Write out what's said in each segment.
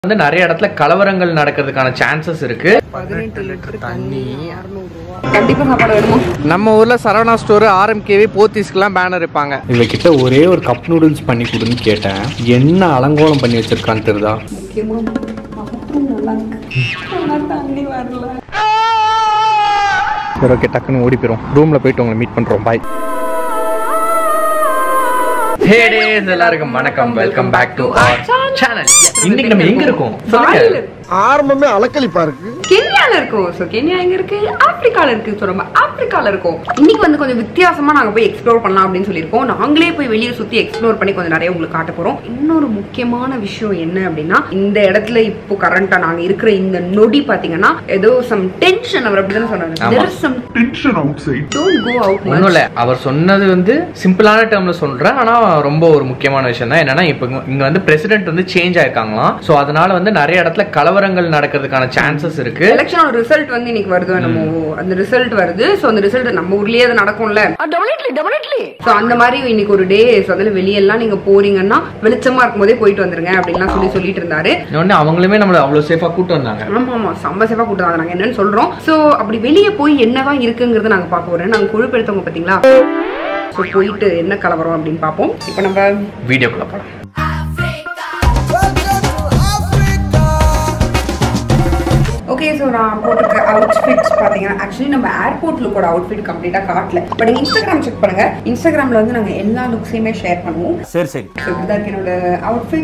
வந்து நிறைய இடத்துல கலவரங்கள் நடக்கிறதுக்கான சான்சஸ் இருக்கு பதினெட்டு லிட்டர் தண்ணி அறுநூறுவா கண்டிப்பா சாப்பாடு வேணுமா நம்ம ஊர்ல சரவணா ஸ்டோர் ஆர்எம்கேவி போத்தீஸ்க்குலாம் பேனர் இருப்பாங்க இவகிட்ட ஒரே ஒரு கப் நூடுல்ஸ் பண்ணி கொடுன்னு கேட்டேன் என்ன அலங்கோலம் பண்ணி வச்சிருக்கான்னு தெரியுதா முக்கியமா பாத்ரூம் நல்லா இருக்கு ஆனா தண்ணி வரல சரி ஓகே டக்குன்னு ஓடி போயிரும் ரூம்ல போயிட்டு உங்களை மீட் பண்றோம் பாய் ஹே டேஸ் எல்லாருக்கும் வணக்கம் welcome back to our channel இன்னைக்கு நம்ம எங்க இருக்கோம் வாயில சொல்லுங்க இருக்கு. ஆரம்பமே அலக்களிப்பா இருக்கு கென்யால இருக்கும் சோ கென்யா எங்க இருக்கு ஆப்பிரிக்கால இருக்கு சோ நம்ம ஆப்பிரிக்கால இருக்கோம் இன்னைக்கு வந்து கொஞ்சம் வித்தியாசமா நாங்க போய் எக்ஸ்ப்ளோர் பண்ணலாம் அப்படின்னு சொல்லியிருக்கோம் நாங்களே போய் வெளியே சுத்தி எக்ஸ்ப்ளோர் பண்ணி கொஞ்சம் நிறைய உங்களுக்கு காட்ட போறோம் இன்னொரு முக்கியமான விஷயம் என்ன அப்படின்னா இந்த இடத்துல இப்போ கரண்டா நாங்க இருக்கிற இந்த நொடி பாத்தீங்கன்னா ஏதோ சம் டென்ஷன் அவர் அப்படிதான் சொன்னாங்க ஆமா. there is some tension outside don't go out ஒன்றும் much இல்லை அவர் சொன்னது வந்து சிம்பிளான டேர்ம்ல சொல்றேன் ஆனா ரொம்ப ஒரு முக்கியமான விஷயம் தான் என்னன்னா இப்போ இங்க- இங்க வந்து பிரசிடென்ட் வந்து சேஞ்ச் ஆயிருக்காங்களாம் ஸோ அதனால வந்து நிறைய இடத்துல கலவரங்கள் நடக்கிறதுக்கான சான்சஸ் இருக்கு எலெக்ஷனோட ரிசல்ட் வந்து இன்னைக்கு வருது நம்ம அந்த ரிசல்ட் வருது சோ அந்த ரிசல்ட் நம்ம ஊர்லயே அது நடக்கும்ல சோ அந்த மாதிரி இன்னைக்கு ஒரு டே அதுல வெளியெல்லாம் நீங்க போறீங்கன்னா வெளிச்சமா இருக்கும்போதே போயிட்டு வந்துருங்க அப்படின்லாம் சொல்லி சொல்லிட்டு இருந்தாரு இன்னொன்னு அவங்களுமே நம்மள அவ்வளவு சேஃபா கூட்டு வந்தாங்க ஆமா ஆமா செம்ம சேஃபா கூட்டு வாங்க நாங்க என்னன்னு சொல்றோம் சோ அப்படி வெளியே போய் என்னதான் இருக்குங்கிறத நாங்க பார்க்க போறோம் நாங்க கொழுப்பெடுத்தவங்க பாத்தீங்களா சோ போயிட்டு என்ன கலவரம் அப்படின்னு பார்ப்போம் இப்போ நம்ம வீடியோக்குள்ள போலாம் ஓகே ஸோ நான் போட்டிருக்க அவுட்ஃபிட்ஸ் பார்த்தீங்கன்னா ஆக்சுவலி நம்ம ஏர்போர்ட் லுக்கோட அவுட்ஃபிட் கம்ப்ளீட்டாக காட்டல பட் நீங்கள் இன்ஸ்டாகிராம் செக் பண்ணுங்க இன்ஸ்டாகிராமில் வந்து நாங்கள் எல்லா லுக்ஸையுமே ஷேர் பண்ணுவோம் சரி சரி ஸோ இப்படிதான் இருக்கு என்னோட அவுட்ஃபிட்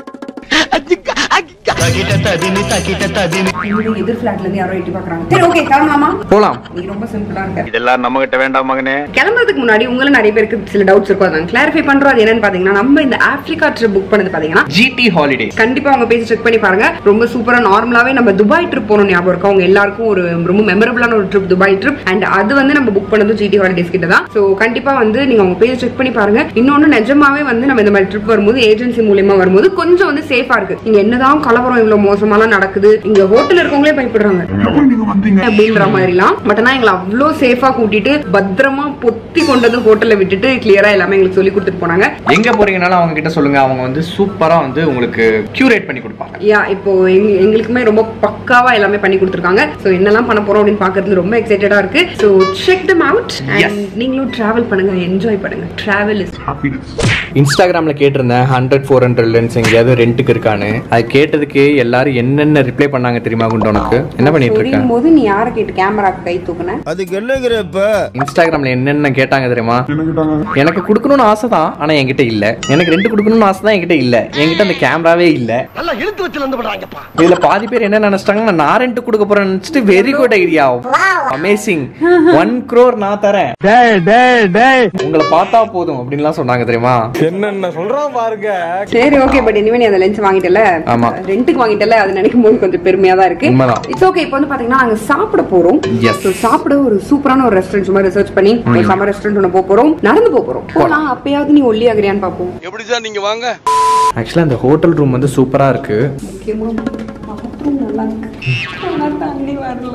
எதிர் ஃபிளாட்ல இருந்து யாரோ எட்டி பாக்குறாங்க சரி ஓகே கிளம்பலாமா போலாம் நீ ரொம்ப சிம்பிளா இருக்க இதெல்லாம் நம்ம கிட்ட வேண்டாம் மகனே கிளம்புறதுக்கு முன்னாடி உங்களை நிறைய பேருக்கு சில டவுட்ஸ் இருக்கும் அதை கிளாரிஃபை பண்றோம் அது என்னன்னு பாத்தீங்கன்னா நம்ம இந்த ஆப்பிரிக்கா ட்ரிப் புக் பண்ணது பாத்தீங்கன்னா ஜிடி ஹாலிடே கண்டிப்பா அவங்க பேசி செக் பண்ணி பாருங்க ரொம்ப சூப்பரா நார்மலாவே நம்ம துபாய் ட்ரிப் போகணும் ஞாபகம் இருக்கும் அவங்க எல்லாருக்கும் ஒரு ரொம்ப மெமரபிளான ஒரு ட்ரிப் துபாய் ட்ரிப் அண்ட் அது வந்து நம்ம புக் பண்ணது ஜிடி ஹாலிடேஸ் கிட்ட தான் ஸோ கண்டிப்பா வந்து நீங்க அவங்க பேஜ் செக் பண்ணி பாருங்க இன்னொன்னு நிஜமாவே வந்து நம்ம இந்த மாதிரி ட்ரிப் வரும்போது ஏஜென்சி மூலியமா வரும்போது கொஞ்சம் வந்து சேஃபா இருக்கு இங்க என்னதான் கலவரம் இவ்வளவு மோசமாலாம் நடக்குது இங்க ஹோட்டல் இருக்கவங்களே பயப்படுறாங்க அப்படின்ற மாதிரிலாம் பட் ஆனா எங்களை அவ்வளோ சேஃபா கூட்டிட்டு பத்திரமா பொத்தி கொண்டு வந்து ஹோட்டல்ல விட்டுட்டு கிளியரா எல்லாமே எங்களுக்கு சொல்லி கொடுத்துட்டு போனாங்க எங்க போறீங்கனாலும் அவங்க கிட்ட சொல்லுங்க அவங்க வந்து சூப்பரா வந்து உங்களுக்கு கியூரேட் பண்ணி கொடுப்பாங்க யா இப்போ எங்க எங்களுக்குமே ரொம்ப பக்காவா எல்லாமே பண்ணி கொடுத்துருக்காங்க ஸோ என்னெல்லாம் பண்ண போறோம் அப்படின்னு பாக்குறதுல ரொம்ப எக்ஸைட்டடா இருக்கு so check them out Yes. நீங்களும் டிராவல் பண்ணுங்க என்ஜாய் பண்ணுங்க டிராவல் இஸ் இன்ஸ்டாகிராம்ல கேட்டிருந்தேன் ஹண்ட்ரட் ஃபோர் ஹண்ட்ரட் லென்ஸ் எங்கேயாவது ரெண்டுக்கு இருக்கான்னு அது கேட்டதுக்கு எல்லாரும் என்னென்ன ரிப்ளை பண்ணாங்க தெரியுமா குண்டு உனக்கு என்ன பண்ணிட்டு இருக்க சொல்லும் போது நீ யாரை கேட்டு கேமராக்கு கை தூக்குன அதுக்கு என்னங்கிற இப்ப இன்ஸ்டாகிராம்ல என்னென்ன கேட்டாங்க தெரியுமா எனக்கு கொடுக்கணும்னு ஆசை தான் ஆனா என்கிட்ட இல்ல எனக்கு ரெண்டு கொடுக்கணும்னு ஆசை தான் என்கிட்ட இல்ல என்கிட்ட அந்த கேமராவே இல்ல நல்லா இழுத்து வச்சு வந்து பண்றாங்கப்பா இதுல பாதி பேர் என்ன நினைச்சிட்டாங்கன்னா நான் ரெண்டு கொடுக்க போறேன்னு நினைச்சிட்டு very good idea amazing one crore நான் தரேன் உங்களை பார்த்தா போதும் அப்படின்லாம் சொன்னாங்க தெரியுமா என்னென்ன சொல்றான் பாருங்க சரி ஓகே பட் இனிமே நீ அந்த லென்ஸ் வாங்கிட்டல ஆமா. ரெண்டுக்கு வாங்கிட்டல அது நினைக்கும் போது கொஞ்சம் பெருமையா தான் இருக்கு உண்மைதான். இட்ஸ் ஓகே இப்போ வந்து பாத்தீங்கன்னா நாங்க சாப்பிட போறோம் Yes. So, சாப்பிட ஒரு சூப்பரான ஒரு ரெஸ்டாரண்ட் சும்மா ரிசர்ச் பண்ணி ஒரு சம்மர் ரெஸ்டாரண்ட் ஒன்று போக போறோம் நடந்து போக போறோம் போலாம் அப்பயாவது நீ ஒல்லி ஆகுறியான்னு பாப்போம் எப்படி சார் நீங்க வாங்க ஆக்சுவலா அந்த ஹோட்டல் ரூம் வந்து சூப்பரா இருக்கு முக்கியமா பாத்ரூம் நல்லா இருக்கு ஆனா தண்ணி வரல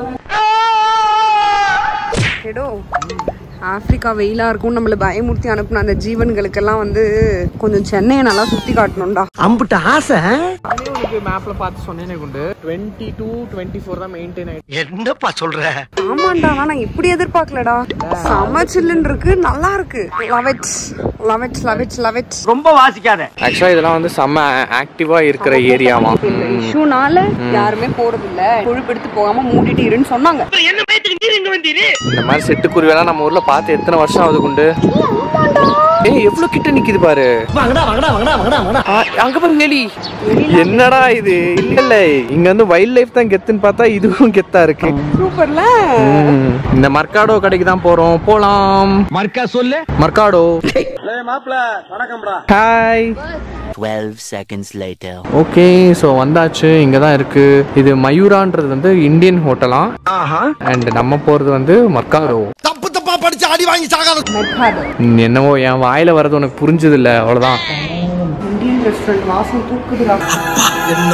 எடோ ஆப்பிரிக்கா வெயிலா இருக்கும் நம்மள பயமுறுத்தி அனுப்புன அந்த ஜீவன்களுக்கெல்லாம் வந்து கொஞ்சம் சென்னையை நல்லா சுத்தி காட்டணும்டா அம்புட்ட ஆசை மேப்ல பார்த்து சொன்னேனே குண்டு டுவெண்ட்டி டூ டுவெண்ட்டி ஃபோர் தான் மெயின்டைன் ஆயிடுச்சு என்னப்பா சொல்ற ஆமாண்டா ஆனா நான் இப்படி எதிர்பார்க்கலடா செம சில்லுன்னு இருக்கு நல்லா இருக்கு love it love it love it love it ரொம்ப வாசிக்காத ஆக்சுவலா இதெல்லாம் வந்து செம்ம ஆக்டிவா இருக்கிற ஏரியாவா இந்த இஷ்யூனால யாருமே போறது இல்ல கொழுப்பெடுத்து போகாம மூடிட்டு இருன்னு சொன்னாங்க இந்த மாதிரி செட்டுக்குருவியெல்லாம் நம்ம ஊர்ல பார்த்து எத்தனை வருஷம் ஆகுது குண்டு ஏய் எவ்வளவு கிட்ட நிக்குது பாரு வாங்கடா வாங்கடா வாங்கடா வாங்கடா வாங்கடா ஆ, அங்க பாருங்க எலி என்னடா இது இல்ல இல்ல இங்க வந்து வைல்ட் லைஃப் தான் கெத்துன்னு பார்த்தா இதுவும் கெத்தா இருக்கு சூப்பர்ல ம், இந்த மர்காடோ கடைக்கு தான் போறோம் போலாம் மர்க்கா சொல்லு மர்காடோ மாப்பிள வணக்கம்டா hi 12 seconds later. Okay so வந்தாச்சு இங்க தான் இருக்கு இது மயூரான்றது வந்து இந்தியன் ஹோட்டலா ஆஹா அண்ட் நம்ம போறது வந்து மர்காடோ தப்பு தப்பா படிச்சு அடி வாங்கி சாகாத மெர்காடோ ம், என்னவோ என் வாயில வர்றது உனக்கு புரிஞ்சது இல்ல அவ்வளவுதான் இந்தியன் ரெஸ்டாரண்ட் வாசம் தூக்குதுடா என்ன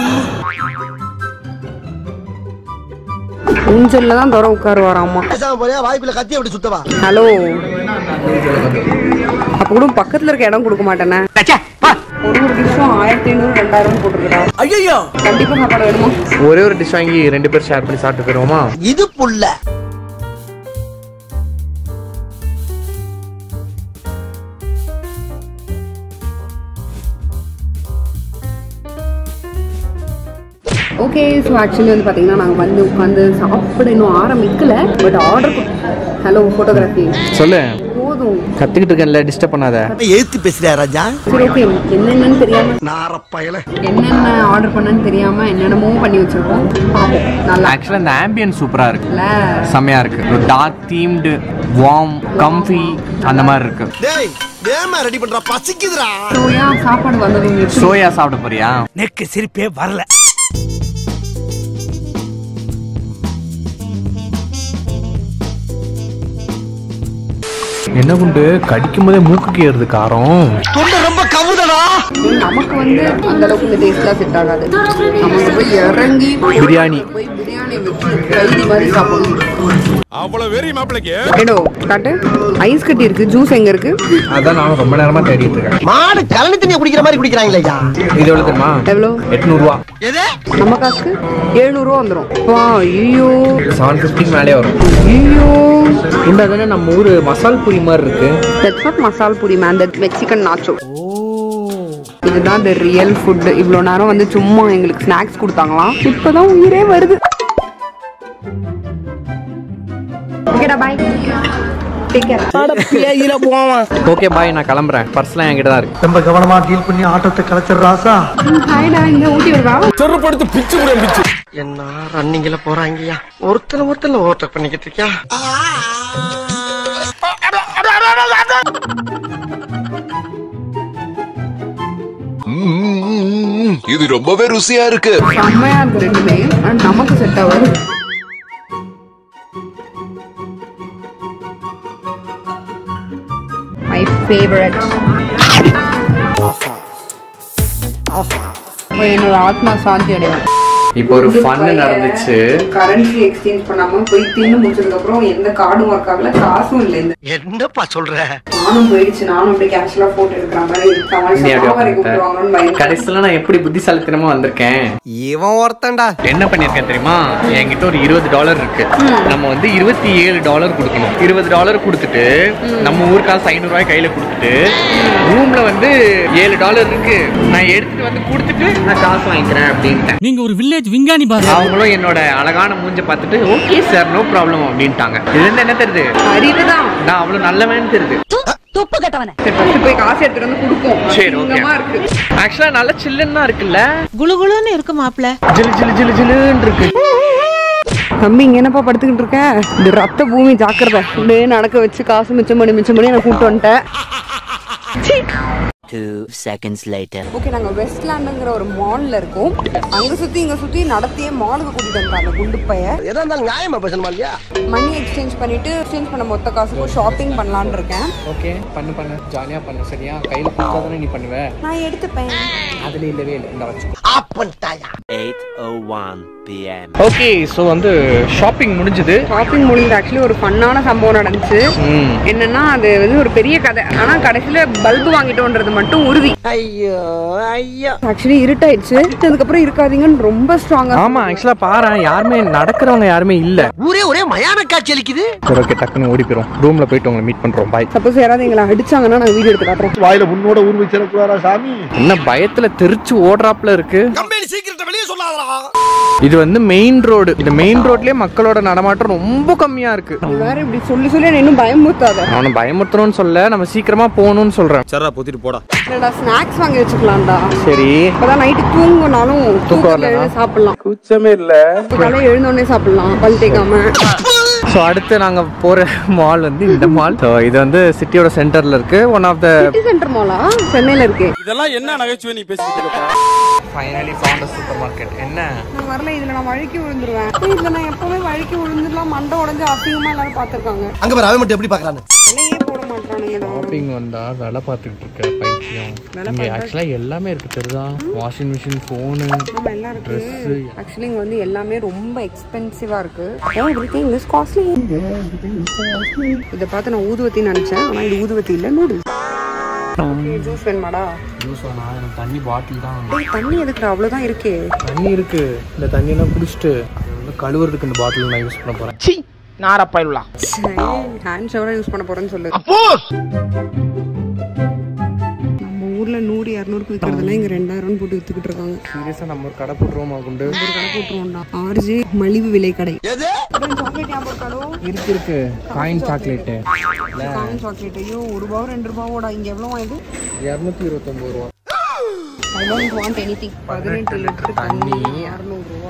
ஊஞ்சல்ல தான் தூரம் உட்காருவாராமா பேசாம போறியா வாய்ப்புல கத்தி அப்படி சுத்தவா ஹலோ அப்ப கூட பக்கத்துல இருக்க இடம் கொடுக்க மாட்டேனே ஒரு ஒரு டிஷ்ஷும் ஆயிரத்தி ஐநூறு ரெண்டாயிரம் போட்டுருக்கா ஐயோ கண்டிப்பா சாப்பாடு வேணுமா ஒரே ஒரு டிஷ் வாங்கி ரெண்டு பேர் ஷேர் பண்ணி சாப்பிட்டு போயிருவோமா இது புல்ல ஓகே ஸோ ஆக்சுவலி வந்து பார்த்தீங்கன்னா நாங்கள் வந்து உட்காந்து சாப்பிட இன்னும் ஆரம்பிக்கல பட் ஆர்டர் ஹலோ ஃபோட்டோகிராஃபி சொல்லு போதும் கத்துக்கிட்டு இருக்கேன்ல டிஸ்டர்ப் பண்ணாத எழுத்து பேசுறியா ராஜா சரி ஓகே என்னென்னு தெரியாம நாரப்பயல என்னென்ன ஆர்டர் பண்ணன்னு தெரியாம என்னென்னமோ பண்ணி வச்சிருக்கோம் பார்ப்போம் நல்லா ஆக்சுவலா இந்த ஆம்பியன் சூப்பரா இருக்கு இல்ல செம்மையா இருக்கு ஒரு டார்க் தீம்டு வார்ம் கம்ஃபி அந்த மாதிரி இருக்கு டேய் வேமா ரெடி பண்றா பசிக்குதுடா சோயா சாப்பாடு வந்தது எப்படி? சோயா சாப்பிட போறியா நெக்கு சிரிப்பே வரல என்ன குண்டு கடிக்கும் போதே மூக்குக்கு ஏறுது காரம் தொண்டை ரொம்ப கவுதடா ஏய், நமக்கு வந்து அந்த அளவுக்கு இந்த டேஸ்ட்லாம் செட் ஆகாது நமக்கு போய் இறங்கி பிரியாணி. போய் பிரியாணி வச்சு கைதி மாதிரி சாப்பிடணும் அவ்வளவு வெறி மாப்பிளைக்கு ஏடோ காட்டு ஐஸ் கட்டி இருக்கு ஜூஸ் எங்க இருக்கு அதான் நான் ரொம்ப நேரமா தேடிட்டு இருக்கேன் மாடு கலனி தண்ணிய குடிக்கிற மாதிரி குடிக்கிறாங்களே ஐயா இது எவ்வளவு தெரியுமா எவ்வளோ எட்நூறு ரூபா எது நம்ம காசுக்கு எழுநூறுவா வந்துடும் வா ஐயோ செவன் ஃபிஃப்டிக்கு மேலே வரும் ஐயோ இந்த தானே நம்ம ஊர் மசால் பூரி மாதிரி இருக்கு that's not masal puri man that Mexican nacho இதுதான் த ரியல் ஃபுட் இவ்வளோ நேரம் வந்து சும்மா எங்களுக்கு ஸ்நாக்ஸ் கொடுத்தாங்களாம் இப்போதான் உயிரே வருது ஓகேடா bye take care okay bye நான் கிளம்புறேன் பர்ஸ்லாம் என்கிட்ட தான் இருக்கு ரொம்ப கவனமா டீல் பண்ணி ஆட்டத்தை கலைச்சிடுற ராசா ஹாய்டா இந்த ஊட்டி வருவா செருப்படுத்து பிச்சு கூட பிச்சு என்ன ரன்னிங்ல போறாங்கய்யா ஒருத்தன ஒருத்தன ஓவர்டேக் பண்ணிக்கிட்டு இருக்கியா இது ரொம்பவே ருசியா இருக்கு செம்மையா இருக்கு ரெண்டுமே ஆனா நமக்கு செட் ஆகாது மை ஃபேவரட் என்னோட ஆத்மா சாந்தி அடையும் இப்போ ஒரு ஃபன் நடந்துச்சு கரன்சி எக்ஸ்சேஞ்ச் பண்ணாம போய் தின்னு முடிச்சதுக்கு அப்புறம் எந்த கார்டும் ஒர்க் ஆகல காசும் இல்லை இந்த என்னப்பா சொல்ற நானும் போயிடுச்சு நானும் அப்படியே கேஷ்ல போட்டு இருக்கிற மாதிரி நீ அப்படியே சமாளி கூப்பிடுவாங்கன்னு உட்கார்ந்துட்ட. பயந்து கடைசியில நான் எப்படி புத்திசாலித்தனமா வந்திருக்கேன் இவன் ஒருத்தன்டா என்ன பண்ணிருக்கேன் தெரியுமா என்கிட்ட ஒரு இருபது டாலர் இருக்கு நம்ம வந்து இருபத்தி ஏழு டாலர் கொடுக்கணும் இருபது டாலர் கொடுத்துட்டு நம்ம ஊர் காசு ஐநூறு ரூபாய் கையில கொடுத்துட்டு ரூம்ல வந்து ஏழு டாலர் இருக்கு நான் எடுத்துட்டு வந்து கொடுத்துட்டு நான் காசு வாங்கிக்கிறேன் அப்படின்ட்டேன் நீங்க ஒரு வில்லேஜ் விஞ்ஞானி பாரு அவங்களும் என்னோட அழகான மூஞ்ச பார்த்துட்டு ஓகே சார் நோ ப்ராப்ளம் அப்படின்ட்டாங்க இதுல இருந்து என்ன தெரியுது அறிவுதான் நான் அவ்வளவு நல்லவன் தெரியுது சரி first போய் காசு எடுத்துட்டு வந்து கொடுப்போம் சரி ஓகே அசிங்கமா இருக்கு ஆக்சுவலா நல்ல சில்லுன்னு தான் இருக்குல்ல குளுகுளுன்னு இருக்கு மாப்ள ஜிலு ஜிலு ஜிலு ஜிலுன்னு இருக்கு தம்பி இங்க என்னப்பா படுத்துக்கிட்டு இருக்க இது ரத்த பூமி ஜாக்கிரதை இப்படியே நடக்க வச்சு காசு மிச்சம் பண்ணி மிச்சம் பண்ணி நான் கூப்பிட்டு வந்துட்டேன் Two seconds later. ஓகே நாங்க வெஸ்ட்லாண்டுங்கிற ஒரு மால்ல இருக்கோம் அங்க சுத்தி இங்க சுத்தி நடத்தியே மாலுக்கு கூட்டிட்டு வந்தாங்க குண்டு பைய எதா இருந்தாலும் நியாயமா பேசணுமா இல்லையா மணி எக்ஸ்சேஞ்ச் பண்ணிட்டு எக்ஸ்சேஞ்ச் பண்ண மொத்த காசுக்கும் ஷாப்பிங் பண்ணலாம்னு இருக்கேன் ஓகே பண்ணு பண்ணு ஜாலியா பண்ணு சரியா கையில கொடுத்தா தானே நீ பண்ணுவ நான் எடுத்துப்பேன் அதுல இல்லவே இல்லை இந்த வச்சு ஆப்பன்ட்டாயா 8:01 p.m. ஓகே ஸோ வந்து ஷாப்பிங் முடிஞ்சது ஷாப்பிங் முடிஞ்சது ஆக்சுவலி ஒரு ஃபன்னான சம்பவம் நடந்துச்சு ம் என்னன்னா அது வந்து ஒரு பெரிய கதை ஆனா கடைசியில பல்பு வாங்கிட்டோன்றது மட்டும் உறுதி ஐயோ ஐயோ ஆக்சுவலி இருட்டாயிடுச்சு அதுக்கப்புறம் இருக்காதீங்கன்னு ரொம்ப ஸ்ட்ராங்கா ஆமா ஆக்சுவலா பாரு யாருமே நடக்கிறவங்க யாருமே இல்ல ஊரே ஒரே மயான காட்சி அளிக்குது சரி ஓகே டக்குன்னு ஓடி போயிரும் ரூம்ல போயிட்டு உங்களை மீட் பண்றோம் பாய் சப்போஸ் யாராவது எங்களை அடிச்சாங்கன்னா நாங்க வீடியோ எடுத்து காட்டுறோம் வாயில உன்னோட ஊர் வச்சிடக்கூடாதா சாமி என்ன பயத்துல தெரிச்சு ஓடுறாப்ல இருக்கு கம்பெனி சீக்கிரத்தை வெளியே சொல்லாதடா இது வந்து மெயின் ரோடு இந்த மெயின் ரோட்லயே மக்களோட நடமாட்டம் ரொம்ப கம்மியா இருக்கு நீ வேற இப்படி சொல்லி சொல்லி என்னை இன்னும் பயமுறுத்தாத அவனை பயமுறுத்தணும்னு சொல்ல நம்ம சீக்கிரமா போகணும்னு சொல்றேன் சரா பொத்திட்டு போடா இல்லடா ஸ்நாக்ஸ் வாங்கி வச்சுக்கலாம்டா சரி அப்பதான் நைட்டு தூங்கினாலும் தூக்கம் தூக்கத்துல வரலனா? எழுந்து சாப்பிடலாம் குச்சமே இல்ல காலையில எழுந்தோடனே சாப்பிடலாம் பல் தேய்க்காம ஸோ அடுத்து நாங்க போற மால் வந்து இந்த மால் ஸோ இது வந்து சிட்டியோட சென்டர்ல இருக்கு one of the city center மாலா சென்னையில இருக்கு இதெல்லாம் என்ன நகைச்சுவை நீ பேசிட்டு இருக்க ஃபைனலி ஃபவுண்ட் சூப்பர் மார்க்கெட் என்ன நான் வரல இதுல நான் வழுக்கி விழுந்துருவேன் இதுல நான் எப்பவுமே வழுக்கி விழுந்துடலாம் மண்டை உடஞ்சு அசிங்கமா எல்லாரும் பாத்துருக்காங்க அங்க பாரு அவன் மட்டும் எப்படி பாக்குறான்னு விலையே போட மாட்டானுங்கடா ஷாப்பிங் வந்தா வேலை பார்த்துக்கிட்டு இருக்க பைத்தியம் இங்க ஆக்சுவலா எல்லாமே இருக்கு தெரியுதா வாஷிங் மிஷின் ஃபோனு ஆமா எல்லாம் இருக்கு ஆக்சுவலி இங்க வந்து எல்லாமே ரொம்ப எக்ஸ்பென்சிவா இருக்கு எவ்ரிதிங் இஸ் காஸ்ட்லி இத பார்த்து நான் ஊதுவத்தி நினைச்சேன் ஆனா இது ஊதுவத்தி இல்ல நூடுல்ஸ் ஜூஸ் வேணுமாடா ஜூஸ் வேணா எனக்கு தண்ணி பாட்டில் தான் வேணும். டேய் தண்ணி எதுக்குடா அவ்வளவுதான் இருக்கே தண்ணி இருக்கு இந்த தண்ணியெல்லாம் குடிச்சிட்டு அது வந்து கழுவுறதுக்கு இந்த பாட்டில் நான் யூஸ் பண்ண போறேன் ஹேண்ட் ஷவரா யூஸ் பண்ண போறேன்னு சொல்லு நம்ம ஊர்ல நூறு இரநூறுக்கு விற்கிறதுல இங்க ரெண்டாயிரம் போட்டு வித்துக்கிட்டு இருக்காங்க சீரியஸா நம்ம ஒரு கடை போட்டுருவோமா குண்டு ஒரு கடை போட்டுருவோம்டா ஆர்ஜே மலிவு விலை கடை சாக்லேட் ஞாபகம் இருக்காடோ இருக்கு இருக்கு காயின் சாக்லேட்டு காயின் சாக்லேட் ஐயோ ஒரு ரூபாவோ ரெண்டு ரூபாவோடா இங்க எவ்வளவு இது இரநூத்தி இருபத்தொம்பது ரூபா ஐ டோன்ட் வாண்ட் எனிதிங் பதினெட்டு லிட்டர் தண்ணி இரநூறு ரூபா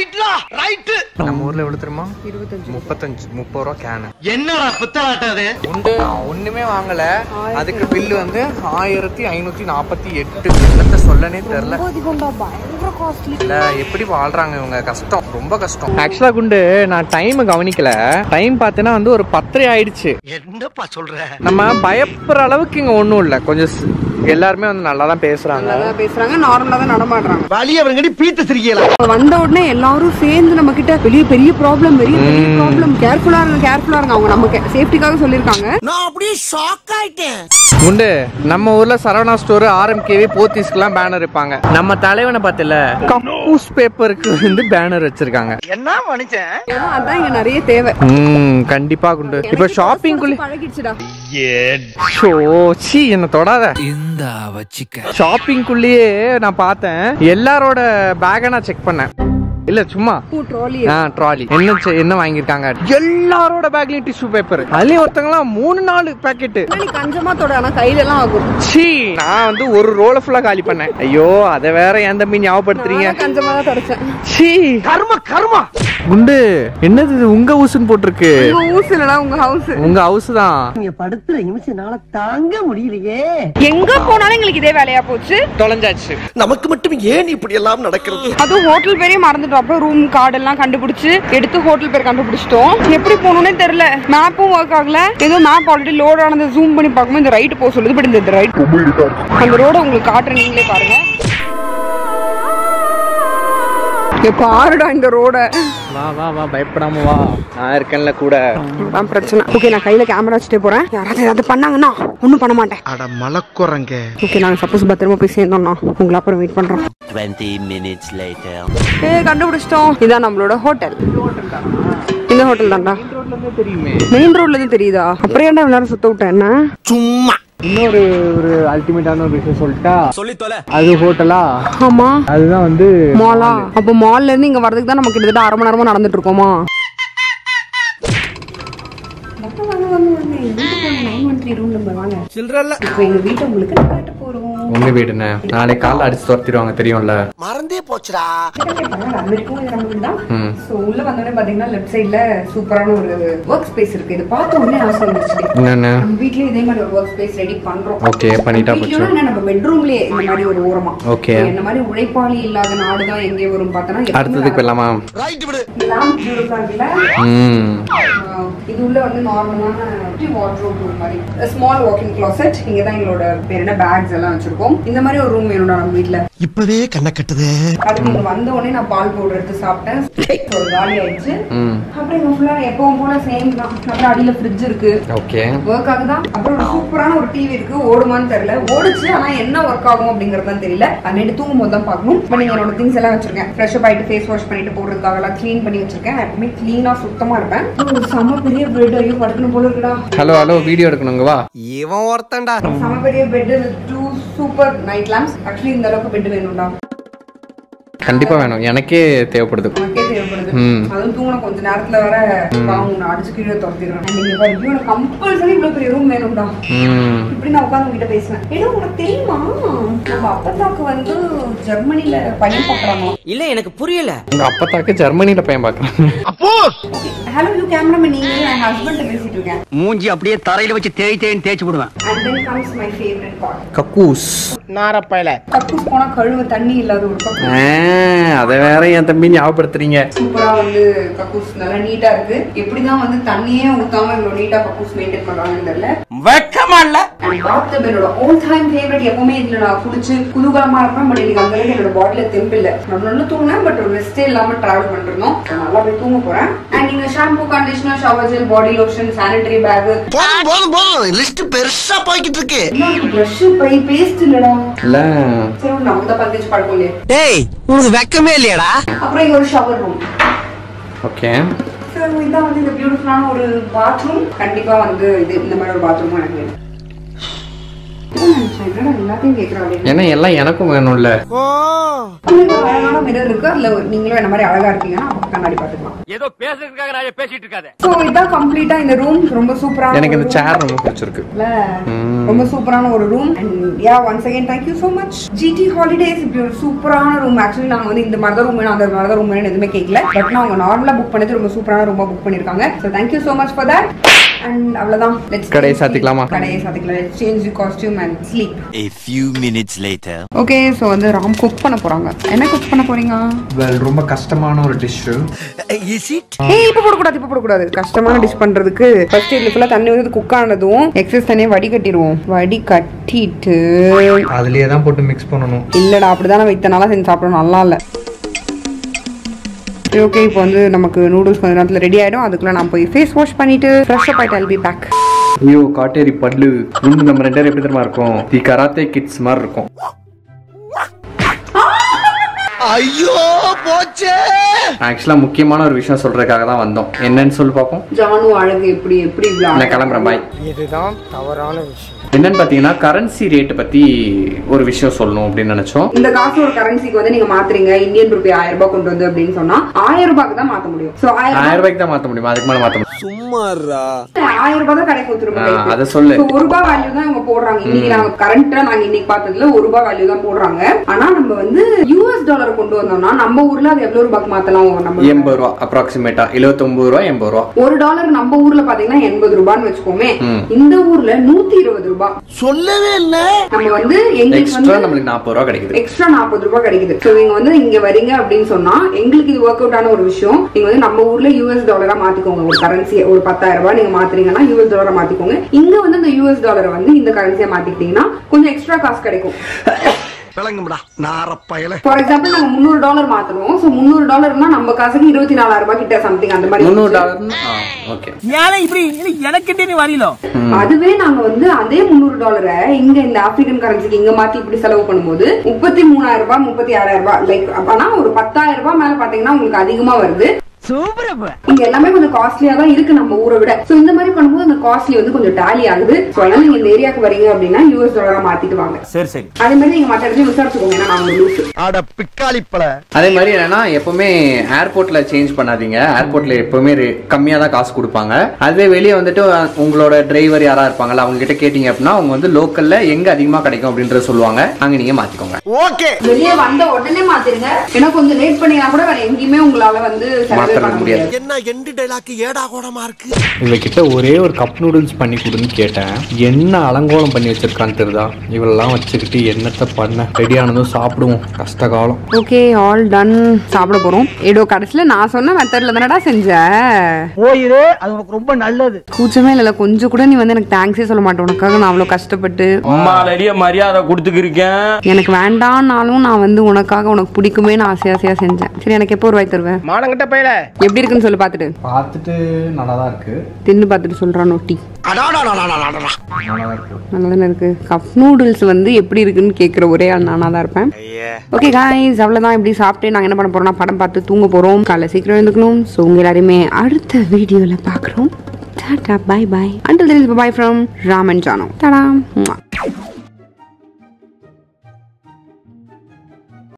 நம்ம ஊர்ல எவ்வளவு தெரியுமா இருபத்தஞ்சு முப்பத்தஞ்சு முப்பது ரூபா கேனு என்னடா புத்தலாட்டம் அது உண்டு ஒண்ணுமே வாங்கல அதுக்கு பில்லு வந்து ஆயிரத்தி ஐநூத்தி நாற்பத்தி எட்டு என்னத்த சொல்லனே தெரியல அதிகம்டா பயங்கர காஸ்ட்லி இல்ல எப்படி வாழ்றாங்க இவங்க கஷ்டம் ரொம்ப கஷ்டம் ஆக்சுவலா குண்டு நான் டைம் கவனிக்கல டைம் பார்த்தேன்னா வந்து ஒரு பத்தரை ஆயிடுச்சு என்னப்பா சொல்ற நம்ம பயப்படுற அளவுக்கு இங்க ஒண்ணும் இல்ல கொஞ்சம் ஸ்- எல்லாருமே வந்து நல்லா தான் பேசுறாங்க நல்லா பேசுறாங்க நார்மலா தான் நடமாடுறாங்க வழி அவங்கடி பீத்த சிரிக்கலாம் வந்த உடனே எல்லாரும் சேர்ந்து நம்ம கிட்ட பெரிய பெரிய ப்ராப்ளம் பெரிய பெரிய ப்ராப்ளம் கேர்ஃபுல்லா இருங்க கேர்ஃபுல்லா இருங்க அவங்க நமக்கு சேஃப்டிக்காக சொல்லிருக்காங்க நான் அப்படியே ஷாக் ஆயிட்டேன் உண்டு நம்ம ஊர்ல சரவணா ஸ்டோர் ஆர்எம்கேவி போத்தீஸ்க்குலாம் பேனர் வைப்பாங்க நம்ம தலைவனை பார்த்துல கப்பூஸ் பேப்பருக்கு வந்து பேனர் வச்சிருக்காங்க என்ன மனுஷன் ஏன்னா அதான் இங்க நிறைய தேவை ம் கண்டிப்பா குண்டு இப்ப ஷாப்பிங்குள்ளே பழகிடுச்சுடா ஷோ சீ என்ன தொடாத ஷாப்பிங்குள்ளேயே நான் பார்த்தேன் எல்லாரோட பேக்கை நான் செக் பண்ணேன் இல்ல சும்மா ட்ராலி ஆ ட்ராலி என்ன செ- என்ன வாங்கியிருக்காங்க எல்லாரோட பேக்லயும் டிஷ்யூ பேப்பர் அதுலயும் ஒருத்தங்கலாம் மூணு நாலு பாக்கெட்டு நீ கஞ்சமா தொட ஆனா கையில எல்லாம் ஆகும் சீ நான் வந்து ஒரு ரோல ஃபுல்லா காலி பண்ணேன் ஐயோ அத வேற என் தம்பி ஞாபகப்படுத்துறீங்க நான் கஞ்சமா தான் தொடச்சேன் சீ கர்ம கர்மா குண்டு என்னது இது உங்க ஊசுன்னு போட்டிருக்கு உங்க ஊஸ் இல்லடா உங்க ஹவுஸ் உங்க ஹவுஸ் தான் நீங்க படுத்துற நிமிஷம் நாள தாங்க முடியலையே எங்க போனாலும் எங்களுக்கு இதே வேலையா போச்சு தொலைஞ்சாச்சு நமக்கு மட்டும் ஏன் இப்படி எல்லாம் நடக்கிறது அதுவும் ஹோட்டல் பேரே மறந்துட்டோம் அப்புறம் ரூம் கார்டு எல்லாம் கண்டுபிடிச்சு எடுத்து ஹோட்டல் பேர் கண்டுபிடிச்சிட்டோம் எப்படி போகணும்னே தெரியல மேப்பும் ஒர்க் ஆகல ஏதோ மேப் ஆல்ரெடி லோட் ஆனது ஜூம் பண்ணி பார்க்கும்போது இந்த ரைட் போக சொல்லுது பட் இந்த ரைட் அந்த ரோட உங்களுக்கு காட்டுறேன் நீங்களே பாருங்க எப்ப ஆறுடா இந்த ரோட வா வா வா பயப்படாம வா நான் இருக்கேன்ல கூட அதான் பிரச்சனை ஓகே நான் கையில கேமரா வச்சுட்டே போறேன் யாராவது ஏதாவது பண்ணாங்கன்னா ஒண்ணும் பண்ண மாட்டேன் அட மலக்குறங்க ஓகே நாங்க சப்போஸ் பத்திரமா போய் சேர்ந்தோம்னா உங்களை அப்புறம் வெயிட் பண்றோம் 20 minutes later. ஏ கண்டுபிடிச்சிட்டோம் இதான் நம்மளோட ஹோட்டல் இந்த ஹோட்டல் தான்டா தெரியுமே மெயின் ரோட்ல இருந்து தெரியுதா அப்புறம் ஏன்டா எல்லாரும் சுத்த விட்டேன் என்ன சும்மா இன்னொரு ஒரு அல்டிமேட்டான ஒரு விஷயம் சொல்லிட்டா சொல்லி தொலை அது ஹோட்டலா ஆமா அதுதான் வந்து மாலா அப்ப மால்ல இருந்து இங்க வரதுக்கு தான் நம்ம கிட்டத்தட்ட அரை மணி நேரமா நடந்துட்டு இருக்கோமா சில்றல்ல இப்போ எங்க வீட்டை உங்களுக்கு காட்ட போறோம் உங்க வீடுண்ணே நாளைக்கு காலைல அடிச்சு துரத்திடுவாங்க தெரியும்ல மறந்தே போச்சுடா ம். சோ உள்ள வந்தோடனே பாத்தீங்கன்னா லெஃப்ட் சைடுல சூப்பரான ஒரு ஒர்க் ஸ்பேஸ் இருக்கு இது பார்த்த உடனே ஆசை வந்துச்சு என்னென்ன நம்ம வீட்லயே இதே மாதிரி ஒரு ஒர்க் ஸ்பேஸ் ரெடி பண்றோம் ஓகே பண்ணிட்டா வீட்லயும் போச்சு என்ன நம்ம பெட்ரூம்லயே இந்த மாதிரி ஒரு ஓரமா Okay. இந்த மாதிரி உழைப்பாளி இல்லாத நாடுதான் எங்கே வரும் பார்த்தோன்னா எப்பவுமே அடுத்ததுக்கு போயிடலாமா ரைட் விடு இந்த lamp beautiful ஆ இருக்குல்ல? ம் ஆஹ் இது உள்ள வந்து நார்மலான வார்ட்ரோப் ரூம் மாதிரி ஸ்மால் வாக்கிங் closet இங்க தான் எங்களோட பேர் என்ன பேக்ஸ் எல்லாம் வச்சிருக்கோம் இந்த மாதிரி ஒரு ரூம் வேணும்டா நம்ம வீட்ல இப்பவே கண்ண கட்டுது அடுத்து இங்க வந்த உடனே நான் பால் பவுடர் எடுத்து சாப்பிட்டேன் ஒரு காலி ஆயிடுச்சு ம் அப்புறம் இங்க ஃபுல்லா எப்பவும் போல சேம் தான் அப்புறம் அடியில ஃப்ரிட்ஜ் இருக்கு ஓகே ஒர்க் ஆகுதா அப்புறம் ஒரு சூப்பரான ஒரு டிவி இருக்கு ஓடுமான்னு தெரியல ஓடுச்சு ஆனா என்ன ஒர்க் ஆகும் அப்படிங்கறது தான் தெரியல நைட்டு தூங்கும் போது தான் பார்க்கணும் இப்போ நீங்க என்னோட திங்ஸ் எல்லாம் வச்சிருக்கேன் ஃப்ரெஷ் அப் ஆயிட்டு ஃபேஸ் வாஷ் பண்ணிட்டு போடுறதுக்காக எல்லாம் க்ளீன் பண்ணி வச்சிருக்கேன் நான் எப்பவுமே க்ளீனா சுத்தமா இருப்பேன் ஒரு செம பெரிய பெட் ஐயோ படுக்கணும் போல இருக்குடா ஹலோ ஹலோ வீடியோ எடுக்கணுங்க வா இவன் ஒருத்தன்டா செம பெரிய bed two super night lamps actually இந்த அளவுக்கு பெட் வேணும்டா கண்டிப்பா வேணும் எனக்கே தேவைப்படுது உனக்கே தேவைப்படுது ம். அதுவும் தூங்கின கொஞ்ச நேரத்துல வர பாவம் உன்னை அடிச்சு கீழே துரத்திடுறேன் நீங்க பாரு கம்பல்சரி இவ்வளவு பெரிய ரூம் வேணும்டா ம் இப்படி நான் உட்காந்து உங்ககிட்ட பேசுவேன் ஏதோ உனக்கு தெரியுமா நம்ம அப்பத்தாக்கு வந்து ஜெர்மனில பையன் பாக்குறாங்க இல்ல எனக்கு புரியல உங்க அப்பத்தாக்கு ஜெர்மனில பையன் பாக்குறேன் ஹலோ யூ கேமராமேன் நீங்க என் ஹஸ்பண்ட் பேசிட்டு இருக்கேன் மூஞ்சி அப்படியே தரையில வச்சு தேய் தேய்ன்னு தேய்ச்சி விடுவேன் and then comes my favourite part கக்கூஸ் நாரப்பயல கக்கூஸ் போனா கழுவ தண்ணி இல்லாத ஒரு கக்கூஸ் அதை வேற என் தம்பி ஞாபகப்படுத்துறீங்க சூப்பரா வந்து கக்கூஸ் நல்லா நீட்டா இருக்கு எப்படிதான் வந்து தண்ணியே ஊத்தாம இவ்வளவு நீட்டா கக்கூஸ் மெயின்டைன் பண்றாங்கன்னு தெரியல வெக்கம் வெக்கமா இல்ல பாத்டப் என்னோட ஆல் டைம் ஃபேவரட் எப்பவுமே இதுல நான் குளிச்சு குதூகலமா இருப்பேன் பட் எனக்கு அந்த அளவுக்கு என்னோட பாட்டில தெம்பு இல்ல நான் நல்லா தூங்கினேன் பட் ஒரு ரெஸ்டே இல்லாம டிராவல் பண்ணிருந்தோம் நான் நல்லா போய் தூங்க போறேன் அண்ட் நீங்க shampoo conditioner shower gel body lotion sanitary pack போதும் போதும் போதும் லிஸ்ட் பெருசா போய்கிட்டு இருக்கு ப்ரஷ் பை பேஸ்ட் இல்லடா இல்ல சரி ஒண்ணு நம்ம தான் பத்து பழக்கம் இல்லையே டேய் உனக்கு வெக்கமே இல்லையாடா அப்புறம் இங்க ஒரு ஷவர் ரூம் ஓகே சார் இதான் வந்து இந்த பியூட்டிஃபுல்லான ஒரு பாத்ரூம் கண்டிப்பா வந்து இது இந்த மாதிரி ஒரு பாத்ரூம் எனக்கு வேணும் என்னடா எல்லாத்தையும் கேக்குறாங்க ஏன்னா எல்லாம் எனக்கும் வேணும்ல உங்களுக்கு ஒரு அழகான மிரர் இருக்கு அதுல ஒரு- நீங்களும் என்ன மாதிரி அழகா இருக்கீங்கன்னா அப்ப கண்ணாடி பாத்துக்கலாம் ஏதோ பேசுறதுக்காக நான் பேசிட்டு இருக்காத சோ இதான் கம்ப்ளீட்டா இந்த ரூம் ரொம்ப சூப்பரான எனக்கு இந்த ஒரு சேர் ரொம்ப பிடிச்சிருக்கு இல்ல, ரொம்ப சூப்பரான ஒரு room and ya once again thank you so much GT holidays இப்படி ஒரு சூப்பரான ரூம் ஆக்சுவலி நாங்க வந்து இந்த மாதிரி தான் ரூம் வேணும் அந்த மாதிரி தான் ரூம் வேணும் எதுவுமே கேட்கல பட் நான் அவங்க நார்மலா புக் பண்ணது ரொம்ப சூப்பரான ரூமா புக் பண்ணிருக்காங்க so thank you so much for that and அவ்வளவுதான் லெட்ஸ் கடையை சாத்திக்கலாமா? கடையை சாத்திக்கலாம் let's change the costume and sleep A few minutes later. Okay so வந்து ராம் குக் பண்ண போறாங்க என்ன குக் பண்ண போறீங்க வெல் ரொம்ப கஷ்டமான ஒரு டிஷ்ஷு இஸ் இட் ஏய் இப்ப போடக்கூடாது இப்ப போடக்கூடாது கஷ்டமான டிஷ் பண்றதுக்கு ஃபர்ஸ்ட் இதுல ஃபுல்லா தண்ணி வந்து குக் ஆனதும் எக்ஸஸ் தண்ணியை வடி கட்டிடுவோம் வடி கட்டிட்டு அதுலயே தான் போட்டு மிக்ஸ் பண்ணணும் இல்லடா அப்படிதான் நம்ம இத்தனை நாளா செஞ்சு சாப்பிடணும் நல்லா இல்ல சரி ஓகே இப்போ வந்து நமக்கு நூடுல்ஸ் கொஞ்ச நேரத்தில் ரெடி ஆயிடும் அதுக்குள்ள நான் போய் ஃபேஸ் வாஷ் பண்ணிட்டு ஃப்ரெஷ் அப் ஆயிட்டு I'll be பேக் ஐயோ காட்டேரி பல்லு குண்டு நம்ம ரெண்டு பேரும் எப்படி தெரியுமா இருக்கும் தி கராத்தே கிட்ஸ் மாதிரி இருக்கும் ஐயோ போச்சே ஆக்சுவலா முக்கியமான ஒரு விஷயம் சொல்றதுக்காக தான் வந்தோம் என்னன்னு சொல்லி பார்ப்போம் ஜானு அழகு எப்படி எப்படி இவ்வளோ நான் கிளம்புறேன் பாய் இதுதான் தவறான விஷயம் என்னன்னு பாத்தீங்கன்னா கரன்சி ரேட் பத்தி ஒரு விஷயம் சொல்லணும் அப்படின்னு நினைச்சோம் இந்த காசு ஒரு கரன்சிக்கு வந்து நீங்க மாத்துறீங்க இந்தியன் ருபி ஆயிரம் ரூபாய் கொண்டு வந்து அப்படின்னு சொன்னா ஆயிரம் ரூபாய்க்கு தான் மாத்த முடியும் சோ ஆயிரம் ஆயிரம் ரூபாய்க்கு தான் மாத்த முடியுமா அதுக்கு மேல மாத்த முடியும் சும்மாறா ஆயிரம் ரூபாய் தான் கிடைக்கும் திரும்ப ஆ, கைக்கு. அதை சொல்லு. So, ஒரு ரூபாய் வேல்யூ தான் இவங்க போடுறாங்க இன்னைக்கு நாங்க கரண்டா நாங்க இன்னைக்கு பார்த்ததுல ஒரு ரூபாய் வேல்யூ தான் போடுறாங்க ஆனா நம்ம வந்து யூஎஸ் டாலர் கொண்டு வந்தோம்னா நம்ம ஊர்ல அது எவ்வளவு ரூபாய்க்கு மாத்தலாம் நம்ம எண்பது ரூபா அப்ராக்சிமேட்டா எழுபத்தொன்பது ரூபா எண்பது ரூபா ஒரு டாலர் நம்ம ஊர்ல பாத்தீங்கன்னா எண்பது ரூபான்னு வச்சுக்கோமே ம். இந்த ஊர்ல நூத்தி இருபது ரூபாய் சொல்லவே இல்ல நம்ம வந்து எங்களுக்கு எக்ஸ்ட்ரா வந்து நம்மளுக்கு நாற்பது ரூபா கிடைக்குது எக்ஸ்ட்ரா நாற்பது ரூபாய் கிடைக்குது சோ நீங்க வந்து இங்க வரீங்க அப்படின்னு சொன்னா எங்களுக்கு இது ஒர்க் அவுட் ஆன ஒரு விஷயம் நீங்க வந்து நம்ம ஊர்ல யூஎஸ் டாலரா மாத்திக்கோங்க ஒரு கரன்சியை ஒரு பத்தாயிரம் ரூபாய் நீங்க மாத்துறீங்கன்னா யூஎஸ் டாலரா மாத்திக்கோங்க இங்க வந்து இந்த யூஎஸ் டாலரை வந்து இந்த கரன்சியை மாத்திக்கிட்டீங்கன்னா கொஞ்சம் எக்ஸ்ட்ரா காசு கிடைக்கும் விளங்கும்டா நாரப்பயல ஃபார் எக்ஸாம்பிள் நாங்க முந்நூறு டாலர் மாத்துறோம் சோ முந்நூறு டாலர்னா நம்ம காசுக்கு இருபத்தி நாலாயிரம் ரூபாய் கிட்ட சம்திங் அந்த மாதிரி முந்நூறு டாலர் ஓகே ஏன் இப்படி எனக்கு நீ வரீங்களோ அதுவே நாங்க வந்து அதே முந்நூறு டாலரை இங்க இந்த ஆப்பிரிக்கன் கரன்சிக்கு இங்க மாத்தி இப்படி செலவு பண்ணும்போது முப்பத்தி மூணாயிரம் ரூபாய் முப்பத்தி ஆறாயிரம் ரூபாய் லைக் ஆனா ஒரு பத்தாயிரம் ரூபாய் மேல பாத்தீங்கன்னா உங்களுக்கு அதிகமா வருது இங்க எல்லாமே கொஞ்சம் காஸ்ட்லியா தான் இருக்கு நம்ம ஊரை விட சோ இந்த மாதிரி பண்ணும்போது அந்த காஸ்ட்லி வந்து கொஞ்சம் டேலி ஆகுது சோ அதனால நீங்க இந்த ஏரியாக்கு வரீங்க அப்படின்னா யூஎஸ் டாலரா மாத்திட்டு வாங்க சரி சரி அதே மாதிரி நீங்க மத்த இடத்தையும் விசாரிச்சுக்கோங்க ஏன்னா நாங்க லூசு அட பிக்காளிப்பழ அதே மாதிரி என்னன்னா எப்பவுமே ஏர்போர்ட்ல சேஞ்ச் பண்ணாதீங்க ஏர்போர்ட்ல எப்பவுமே கம்மியா தான் காசு கொடுப்பாங்க அதுவே வெளியே வந்துட்டு உங்களோட டிரைவர் யாரா இருப்பாங்கல்ல அவங்க கிட்ட கேட்டீங்க அப்படின்னா அவங்க வந்து லோக்கல்ல எங்க அதிகமா கிடைக்கும் அப்படின்றத சொல்லுவாங்க அங்க நீங்க மாத்திக்கோங்க ஓகே வெளியே வந்த உடனே மாத்திருங்க ஏன்னா கொஞ்சம் லேட் பண்ணினா கூட வேற எங்கேயுமே உங்களால வந்து செலவே மாத்தறது பண்ண முடியாது. முடியாது என்ன எண்டு டைலாக் ஏடா கூடமா இருக்கு இவகிட்ட ஒரே ஒரு கப் நூடுல்ஸ் பண்ணி கொடுன்னு கேட்டேன் என்ன அலங்கோலம் பண்ணி வச்சிருக்கான்னு தெரியுதா இவளெல்லாம் வச்சுக்கிட்டு என்னத்த பண்ண ரெடி ஆனதும் சாப்பிடுவோம் கஷ்ட காலம் ஓகே ஆல் டன் சாப்பிட போறோம் ஏடோ கடைசியில நான் சொன்ன மெத்தட்ல தானடா செஞ்ச போயிரு அது உனக்கு ரொம்ப நல்லது கூச்சமே இல்ல கொஞ்சம் கூட நீ வந்து எனக்கு தேங்க்ஸே சொல்ல மாட்டேன் உனக்காக நான் அவ்வளவு கஷ்டப்பட்டு அம்மாலடிய மரியாதை கொடுத்துக்கிருக்கேன் எனக்கு வேண்டாம்னாலும் நான் வந்து உனக்காக உனக்கு பிடிக்குமேன்னு ஆசை ஆசையா செஞ்சேன் சரி எனக்கு எப்போ ஒரு வாய் தருவேன் மானங்கிட்ட பையல எப்படி இருக்குன்னு சொல்லி பார்த்துட்டு பார்த்துட்டு நல்லா தான் இருக்கு தின்னு பார்த்துட்டு சொல்றான் நொட்டி அடாடாடாடாடாடா நல்லா தான் இருக்கு நல்லா தானே இருக்கு கப் நூடுல்ஸ் வந்து எப்படி இருக்குன்னு கேட்குற ஒரே ஆள் நானா தான் இருப்பேன் ஓகே காய்ஸ் அவ்வளோதான் இப்படி சாப்பிட்டு நாங்கள் என்ன பண்ண போறோம்னா படம் பார்த்து தூங்க போறோம் காலைல சீக்கிரம் எழுந்துக்கணும் ஸோ உங்க எல்லாரையுமே அடுத்த வீடியோவில் பார்க்குறோம் டாடா bye bye until there is bye from Raman ஜானோ தடா